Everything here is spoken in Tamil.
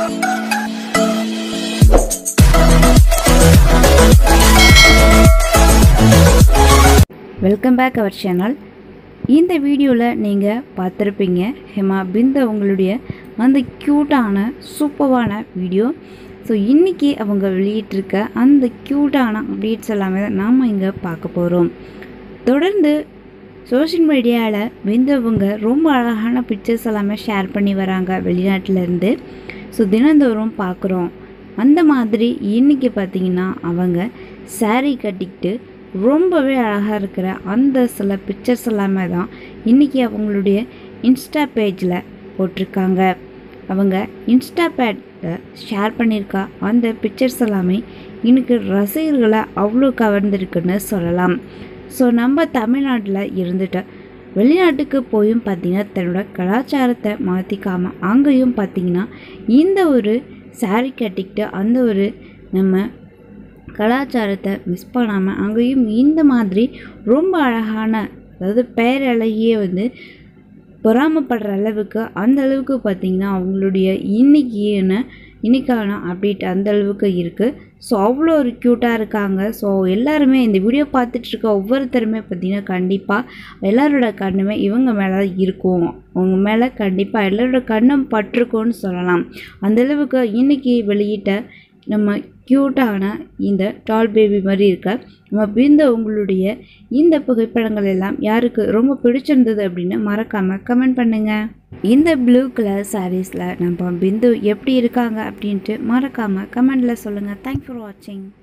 வெல்கம் பேக் அவர் சேனல் இந்த வீடியோவில் நீங்கள் பார்த்துருப்பீங்க ஹேமா பிந்த அவங்களுடைய அந்த க்யூட்டான சூப்பரான வீடியோ ஸோ இன்றைக்கி அவங்க வெளியிட்டிருக்க அந்த க்யூட்டான அப்டேட்ஸ் எல்லாமே தான் நாம் இங்கே பார்க்க போகிறோம் தொடர்ந்து சோஷியல் மீடியாவில் பிந்தவங்க ரொம்ப அழகான பிக்சர்ஸ் எல்லாமே ஷேர் பண்ணி வராங்க வெளிநாட்டிலேருந்து ஸோ தினந்தோறும் பார்க்குறோம் அந்த மாதிரி இன்றைக்கி பார்த்தீங்கன்னா அவங்க saree கட்டிக்கிட்டு ரொம்பவே அழகாக இருக்கிற அந்த சில பிக்சர்ஸ் எல்லாமே தான் இன்றைக்கி அவங்களுடைய இன்ஸ்டா பேஜில் போட்டிருக்காங்க அவங்க இன்ஸ்டா பேட்டில் ஷேர் பண்ணியிருக்க அந்த பிக்சர்ஸ் எல்லாமே இன்னைக்கு ரசிகர்களை அவ்வளோ கவர்ந்திருக்குன்னு சொல்லலாம் ஸோ நம்ம தமிழ்நாட்டில் இருந்துட்டு வெளிநாட்டுக்கு போயும் பார்த்தீங்கன்னா தன்னோட கலாச்சாரத்தை மாற்றிக்காமல் அங்கேயும் பார்த்தீங்கன்னா இந்த ஒரு saree கட்டிக்கிட்டு அந்த ஒரு நம்ம கலாச்சாரத்தை மிஸ் பண்ணாமல் அங்கேயும் இந்த மாதிரி ரொம்ப அழகான அதாவது பேரழகிய வந்து பொறாமப்படுற அளவுக்கு அந்த அளவுக்கு பார்த்திங்கன்னா அவங்களுடைய இன்னைக்கான இன்னைக்கான அப்டேட் அந்த அளவுக்கு இருக்குது ஸோ அவ்வளோ ஒரு க்யூட்டாக இருக்காங்க ஸோ எல்லாருமே இந்த வீடியோ பார்த்துட்டு இருக்க ஒவ்வொருத்தருமே பார்த்திங்கன்னா கண்டிப்பாக எல்லாரோட கண்ணுமே இவங்க மேலே தான் இருக்கும் அவங்க மேலே கண்டிப்பாக எல்லாரோட கண்ணும் பட்டிருக்கும்னு சொல்லலாம் அந்த அளவுக்கு இன்னைக்கு வெளியிட்ட நம்ம க்யூட்டான இந்த டால் பேபி மாதிரி இருக்க நம்ம பிந்த உங்களுடைய இந்த புகைப்படங்கள் எல்லாம் யாருக்கு ரொம்ப பிடிச்சிருந்தது அப்படின்னு மறக்காமல் கமெண்ட் பண்ணுங்கள் இந்த ப்ளூ கலர் சாரீஸில் நம்ம பிந்து எப்படி இருக்காங்க அப்படின்ட்டு மறக்காமல் கமெண்டில் சொல்லுங்கள் தேங்க்ஸ் ஃபார் வாட்சிங்